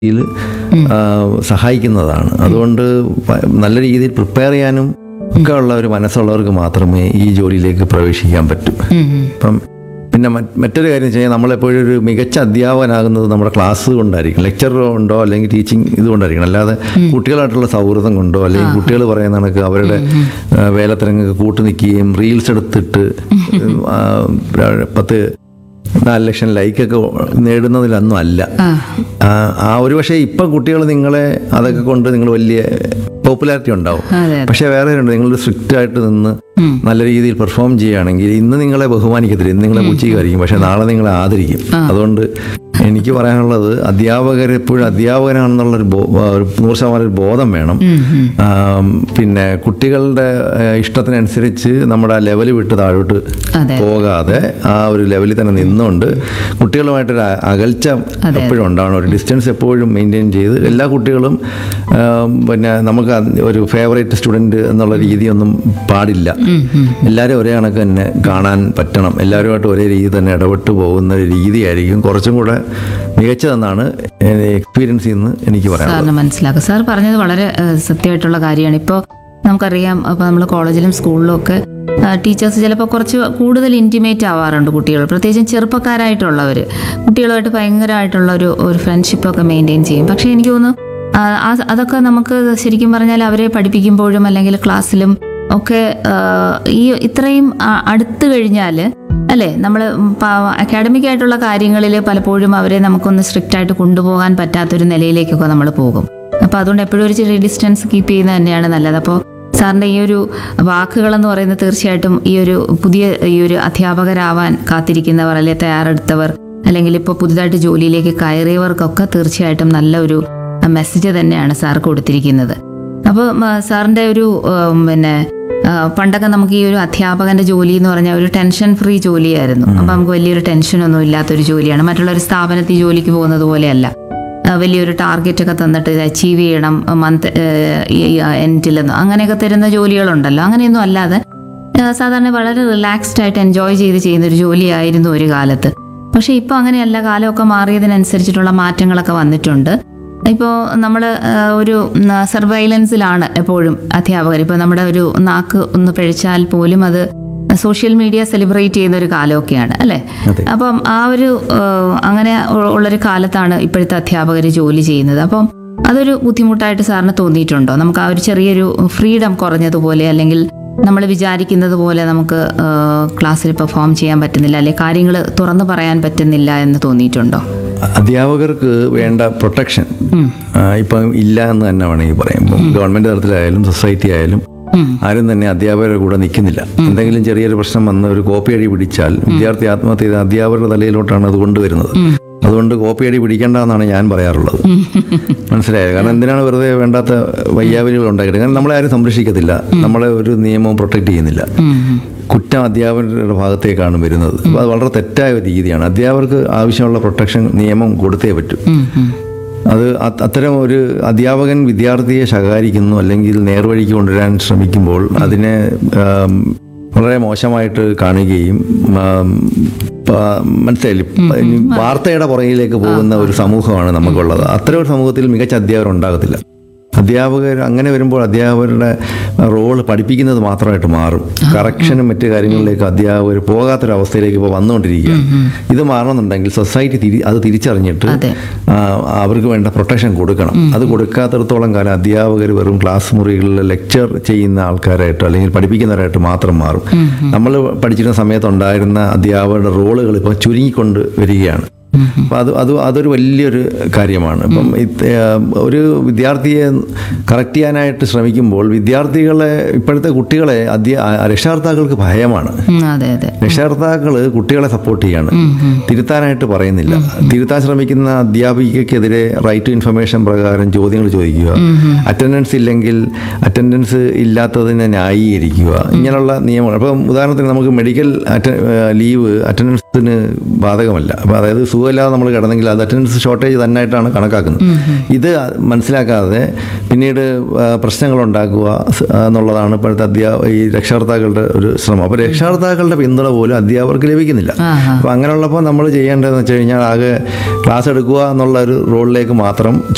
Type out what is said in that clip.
രീതിയിൽ സഹായിക്കുന്നതാണ് അതുകൊണ്ട് പ- നല്ല രീതിയിൽ പ്രിപ്പയർ ചെയ്യാനും ഒക്കെ ഉള്ള ഒരു മനസ്സുള്ളവർക്ക് മാത്രമേ ഈ ജോലിയിലേക്ക് പ്രവേശിക്കാൻ പറ്റൂ ഉം, ഉം. ഇപ്പം പിന്നെ മറ്റ് മറ്റൊരു കാര്യം വെച്ച് കഴിഞ്ഞാൽ നമ്മളെപ്പോഴും ഒരു മികച്ച അധ്യാപകനാകുന്നത് നമ്മുടെ ക്ലാസ് കൊണ്ടായിരിക്കും ലെക്ചർ കൊണ്ടോ അല്ലെങ്കിൽ ടീച്ചിങ് ഇതുകൊണ്ടായിരിക്കണം അല്ലാതെ കുട്ടികളായിട്ടുള്ള സൗഹൃദം കൊണ്ടോ അല്ലെങ്കിൽ കുട്ടികൾ പറയുന്ന കണക്ക് അവരുടെ ആ, വേലത്തിരങ്ങൾക്ക് കൂട്ടു നിൽക്കുകയും റീൽസ് എടുത്തിട്ട് ആ, പത്ത് നാല് ലക്ഷം ലൈക്കൊക്കെ നേടുന്നതിലൊന്നും അല്ല ആ ആ, ആ ഒരു പക്ഷേ ഇപ്പം കുട്ടികൾ നിങ്ങളെ അതൊക്കെ കൊണ്ട് നിങ്ങൾ വലിയ പോപ്പുലാരിറ്റി ഉണ്ടാവും അതെ അതെ പക്ഷേ വേറെ ഉണ്ട് നിങ്ങൾ സ്ട്രിക്റ്റ് ആയിട്ട് നിന്ന് ഉം. നല്ല രീതിയിൽ പെർഫോം ചെയ്യുകയാണെങ്കിൽ ഇന്ന് നിങ്ങളെ ബഹുമാനിക്കത്തില്ല ഇന്ന് നിങ്ങളെ പുച്ഛിക്കായിരിക്കും പക്ഷെ നാളെ നിങ്ങളെ ആദരിക്കും അതുകൊണ്ട് എനിക്ക് പറയാനുള്ളത് അധ്യാപകർ എപ്പോഴും അധ്യാപകനാണെന്നുള്ളൊരു ബോ- ഒരു നൂറ് ശതമാനം ഒരു ബോധം വേണം ഉം, ഉം. ആം, പിന്നെ കുട്ടികളുടെ ഏഹ്, ഇഷ്ടത്തിനനുസരിച്ച് നമ്മുടെ ആ ലെവൽ വിട്ട് താഴോട്ട് അതെ. പോകാതെ ആ ഒരു ലെവലിൽ തന്നെ നിന്നുകൊണ്ട് കുട്ടികളുമായിട്ടൊരു അ- അകൽച്ച എപ്പോഴും ഉണ്ടാവണം ഒരു ഡിസ്റ്റൻസ് എപ്പോഴും മെയിൻറ്റെയിൻ ചെയ്ത് എല്ലാ കുട്ടികളും ആം, പിന്നെ നമുക്ക് അത് ഒരു ഫേവറേറ്റ് സ്റ്റുഡൻറ്റ് എന്നുള്ള രീതിയൊന്നും പാടില്ല ഉം, ഉം. എല്ലാവരും ഒരേ കണക്ക് തന്നെ കാണാൻ പറ്റണം എല്ലാവരുമായിട്ട് ഒരേ രീതി തന്നെ ഇടപെട്ട് പോകുന്ന ഒരു രീതിയായിരിക്കും കുറച്ചും കൂടെ മികച്ചതെന്നാണ് എക്സ്പീരിയൻസിൽ നിന്ന് എനിക്ക് പറയാനുള്ളത് സാറിന് മനസ്സിലാക്കുക സാർ പറഞ്ഞത് വളരെ ഏഹ്, സത്യമായിട്ടുള്ള കാര്യമാണ് ഇപ്പോൾ നമുക്കറിയാം അപ്പോൾ നമ്മൾ കോളേജിലും സ്കൂളിലും ഒക്കെ ടീച്ചേഴ്സ് ചിലപ്പോൾ കുറച്ച് കൂടുതൽ ഇൻറ്റിമേറ്റ് ആവാറുണ്ട് കുട്ടികൾ പ്രത്യേകിച്ചും ചെറുപ്പക്കാരായിട്ടുള്ളവർ കുട്ടികളുമായിട്ട് ഭയങ്കരമായിട്ടുള്ള ഒരു ഒരു ഫ്രണ്ട്ഷിപ്പൊക്കെ മെയിൻറ്റെയിൻ ചെയ്യും പക്ഷേ എനിക്ക് തോന്നുന്നു ആ, ആ- അതൊക്കെ നമുക്ക് ശരിക്കും പറഞ്ഞാൽ അവരെ പഠിപ്പിക്കുമ്പോഴും അല്ലെങ്കിൽ ക്ലാസ്സിലും ഒക്കെ ആ, ഈ ഇത്രയും ആ- അടുത്ത് കഴിഞ്ഞാൽ അല്ലേ നമ്മൾ അക്കാഡമിക് ആയിട്ടുള്ള കാര്യങ്ങളിൽ പലപ്പോഴും അവരെ നമുക്കൊന്ന് സ്ട്രിക്റ്റ് ആയിട്ട് കൊണ്ടുപോകാൻ പറ്റാത്തൊരു നിലയിലേക്കൊക്കെ നമ്മൾ പോകും അപ്പോൾ അതുകൊണ്ട് എപ്പോഴും ഒരു ചെറിയ ഡിസ്റ്റൻസ് കീപ്പ് ചെയ്യുന്നത് തന്നെയാണ് നല്ലത് അപ്പോൾ സാറിൻ്റെ ഈ ഒരു വാക്കുകളെന്ന് പറയുന്നത് തീർച്ചയായിട്ടും ഈ ഒരു പുതിയ ഈ ഒരു അധ്യാപകരാവാൻ കാത്തിരിക്കുന്നവർ അല്ലെങ്കിൽ തയ്യാറെടുത്തവർ അല്ലെങ്കിൽ ഇപ്പോൾ പുതുതായിട്ട് ജോലിയിലേക്ക് കയറിയവർക്കൊക്കെ തീർച്ചയായിട്ടും നല്ല ഒരു മെസ്സേജ് തന്നെയാണ് സാർ കൊടുത്തിരിക്കുന്നത് അപ്പോൾ സാറിൻ്റെ ഒരു ഉം, പിന്നെ ആ, പണ്ടൊക്കെ നമുക്ക് ഈ ഒരു അധ്യാപകന്റെ ജോലി എന്ന് പറഞ്ഞാൽ ഒരു ടെൻഷൻ ഫ്രീ ജോലിയായിരുന്നു അപ്പം നമുക്ക് വലിയൊരു ടെൻഷനൊന്നും ഇല്ലാത്തൊരു ജോലിയാണ് മറ്റുള്ള ഒരു സ്ഥാപനത്തിൽ ജോലിക്ക് പോകുന്നത് പോലെയല്ല ആ, വലിയൊരു ടാർഗറ്റ് ഒക്കെ തന്നിട്ട് ഇത് അച്ചീവ് ചെയ്യണം മന്ത് എൻഡിലെന്നോ അങ്ങനെയൊക്കെ തരുന്ന ജോലികളുണ്ടല്ലോ അങ്ങനെയൊന്നും അല്ലാതെ ആ, സാധാരണ വളരെ റിലാക്സ്ഡ് ആയിട്ട് എൻജോയ് ചെയ്ത് ചെയ്യുന്ന ഒരു ജോലിയായിരുന്നു ഒരു കാലത്ത് പക്ഷേ ഇപ്പോൾ അങ്ങനെയല്ല കാലമൊക്കെ മാറിയതിനനുസരിച്ചിട്ടുള്ള മാറ്റങ്ങളൊക്കെ വന്നിട്ടുണ്ട് ഇപ്പോൾ നമ്മൾ ഒരു സർവൈലൻസിലാണ് എപ്പോഴും അധ്യാപകർ ഇപ്പോൾ നമ്മുടെ ഒരു നാക്ക് ഒന്ന് പിഴച്ചാൽ പോലും അത് സോഷ്യൽ മീഡിയ സെലിബ്രേറ്റ് ചെയ്യുന്ന ഒരു കാലമൊക്കെയാണ് അല്ലേ അതെ. അപ്പം ആ ഒരു ആ, അങ്ങനെ ഉ- ഉള്ളൊരു കാലത്താണ് ഇപ്പോഴത്തെ അധ്യാപകർ ജോലി ചെയ്യുന്നത് അപ്പം അതൊരു ബുദ്ധിമുട്ടായിട്ട് സാറിന് തോന്നിയിട്ടുണ്ടോ നമുക്ക് ആ ഒരു ചെറിയൊരു ഫ്രീഡം കുറഞ്ഞതുപോലെ അല്ലെങ്കിൽ നമ്മൾ വിചാരിക്കുന്നത് പോലെ നമുക്ക് ആ, ക്ലാസ്സിൽ പെർഫോം ചെയ്യാൻ പറ്റുന്നില്ല അല്ലെങ്കിൽ കാര്യങ്ങൾ തുറന്നു പറയാൻ പറ്റുന്നില്ല എന്ന് തോന്നിയിട്ടുണ്ടോ അധ്യാപകർക്ക് വേണ്ട പ്രൊട്ടക്ഷൻ ഇപ്പം ഇല്ല എന്ന് തന്നെ വേണമെങ്കിൽ പറയാം ഇപ്പം ഗവൺമെന്റ് തലത്തിലായാലും സൊസൈറ്റി ആയാലും ഉം. ആരും തന്നെ അധ്യാപകരുടെ കൂടെ നിൽക്കുന്നില്ല എന്തെങ്കിലും ചെറിയൊരു പ്രശ്നം വന്ന് ഒരു കോപ്പി അടി പിടിച്ചാൽ വിദ്യാർത്ഥി ആത്മഹത്യ ചെയ്ത അധ്യാപകരുടെ തലയിലോട്ടാണ് അത് കൊണ്ടുവരുന്നത് അതുകൊണ്ട് കോപ്പി അടി പിടിക്കേണ്ട എന്നാണ് ഞാൻ പറയാറുള്ളത് മനസ്സിലായത് കാരണം എന്തിനാണ് വെറുതെ വേണ്ടാത്ത വയ്യാവലികൾ ഉണ്ടാക്കിയിട്ട് കാരണം നമ്മളെ ആരും സംരക്ഷിക്കത്തില്ല നമ്മളെ ഒരു നിയമവും പ്രൊട്ടക്ട് ചെയ്യുന്നില്ല ഉം, ഉം. കുറ്റം അധ്യാപകരുടെ ഭാഗത്തേക്കാണ് വരുന്നത് അപ്പോൾ അത് വളരെ തെറ്റായ ഒരു രീതിയാണ് അധ്യാപകർക്ക് ആവശ്യമുള്ള പ്രൊട്ടക്ഷൻ നിയമം കൊടുത്തേ പറ്റൂ ഉം, ഉം. അത് അ- അത്തരം ഒരു അധ്യാപകൻ വിദ്യാർത്ഥിയെ ശകാരിക്കുന്നു അല്ലെങ്കിൽ നേർവഴിക്ക് കൊണ്ടുവരാൻ ശ്രമിക്കുമ്പോൾ അതിനെ ആം, വളരെ മോശമായിട്ട് കാണുകയും ആം, പ- മനസ്സിലായില്ലേ ഇനി വാർത്തയുടെ പുറകിലേക്ക് പോകുന്ന ഒരു സമൂഹമാണ് നമുക്കുള്ളത് അത്തരം ഒരു സമൂഹത്തിൽ മികച്ച അധ്യാപകർ ഉണ്ടാകത്തില്ല അധ്യാപകർ അങ്ങനെ വരുമ്പോൾ അധ്യാപകരുടെ റോള് പഠിപ്പിക്കുന്നത് മാത്രമായിട്ട് മാറും കറക്ഷനും മറ്റു കാര്യങ്ങളിലേക്ക് അധ്യാപകർ പോകാത്തൊരവസ്ഥയിലേക്ക് ഇപ്പോൾ വന്നുകൊണ്ടിരിക്കുകയാണ് ഇത് മാറണമെന്നുണ്ടെങ്കിൽ സൊസൈറ്റി തിരി അത് തിരിച്ചറിഞ്ഞിട്ട് അതെ. ആ, അവർക്ക് വേണ്ട പ്രൊട്ടക്ഷൻ കൊടുക്കണം അത് കൊടുക്കാത്തിടത്തോളം കാലം അധ്യാപകർ വെറും ക്ലാസ് മുറികളിൽ ലെക്ചർ ചെയ്യുന്ന ആൾക്കാരായിട്ടോ അല്ലെങ്കിൽ പഠിപ്പിക്കുന്നവരായിട്ട് മാത്രം മാറും നമ്മൾ പഠിച്ചിരുന്ന സമയത്തുണ്ടായിരുന്ന അധ്യാപകരുടെ റോളുകൾ ഇപ്പോൾ ചുരുങ്ങിക്കൊണ്ട് വരികയാണ് അപ്പം അത് അത് അതൊരു വലിയൊരു കാര്യമാണ് ഇപ്പം ഇത്, ആ, ഒരു വിദ്യാർത്ഥിയെ കറക്റ്റ് ചെയ്യാനായിട്ട് ശ്രമിക്കുമ്പോൾ വിദ്യാർത്ഥികളെ ഇപ്പോഴത്തെ കുട്ടികളെ അധ്യ ആ, രക്ഷകർത്താക്കൾക്ക് ഭയമാണ് ഉം, അതെ അതെ രക്ഷകർത്താക്കൾ കുട്ടികളെ സപ്പോർട്ട് ചെയ്യാണ് തിരുത്താനായിട്ട് പറയുന്നില്ല തിരുത്താൻ ശ്രമിക്കുന്ന അധ്യാപികക്കെതിരെ റൈറ്റ് ടു ഇൻഫർമേഷൻ പ്രകാരം ചോദ്യങ്ങൾ ചോദിക്കുക അറ്റൻഡൻസ് ഇല്ലെങ്കിൽ അറ്റൻഡൻസ് ഇല്ലാത്തതിനെ ന്യായീകരിക്കുക ഇങ്ങനെയുള്ള നിയമങ്ങൾ അപ്പം ഉദാഹരണത്തിന് നമുക്ക് മെഡിക്കൽ ലീവ് അറ്റൻഡൻസിന് ബാധകമല്ല അപ്പം അതായത് സുഖമില്ലാതെ നമ്മൾ കിടന്നെങ്കിൽ അത് അറ്റൻഡൻസ് ഷോർട്ടേജ് തന്നെയായിട്ടാണ് കണക്കാക്കുന്നത് ഇത് മനസ്സിലാക്കാതെ പിന്നീട് ആ, പ്രശ്നങ്ങൾ ഉണ്ടാക്കുക സ്- ആ, എന്നുള്ളതാണ് ഇപ്പോഴത്തെ അധ്യാ ഈ രക്ഷകർത്താക്കളുടെ ഒരു ശ്രമം അപ്പോൾ രക്ഷകർത്താക്കളുടെ പിന്തുണ പോലും അധ്യാപകർക്ക് ലഭിക്കുന്നില്ല ആഹാ. അപ്പോൾ അങ്ങനെയുള്ളപ്പോൾ നമ്മൾ ചെയ്യേണ്ടതെന്ന് വെച്ച് കഴിഞ്ഞാൽ ആകെ ക്ലാസ് എടുക്കുക എന്നുള്ള ഒരു റോളിലേക്ക് മാത്രം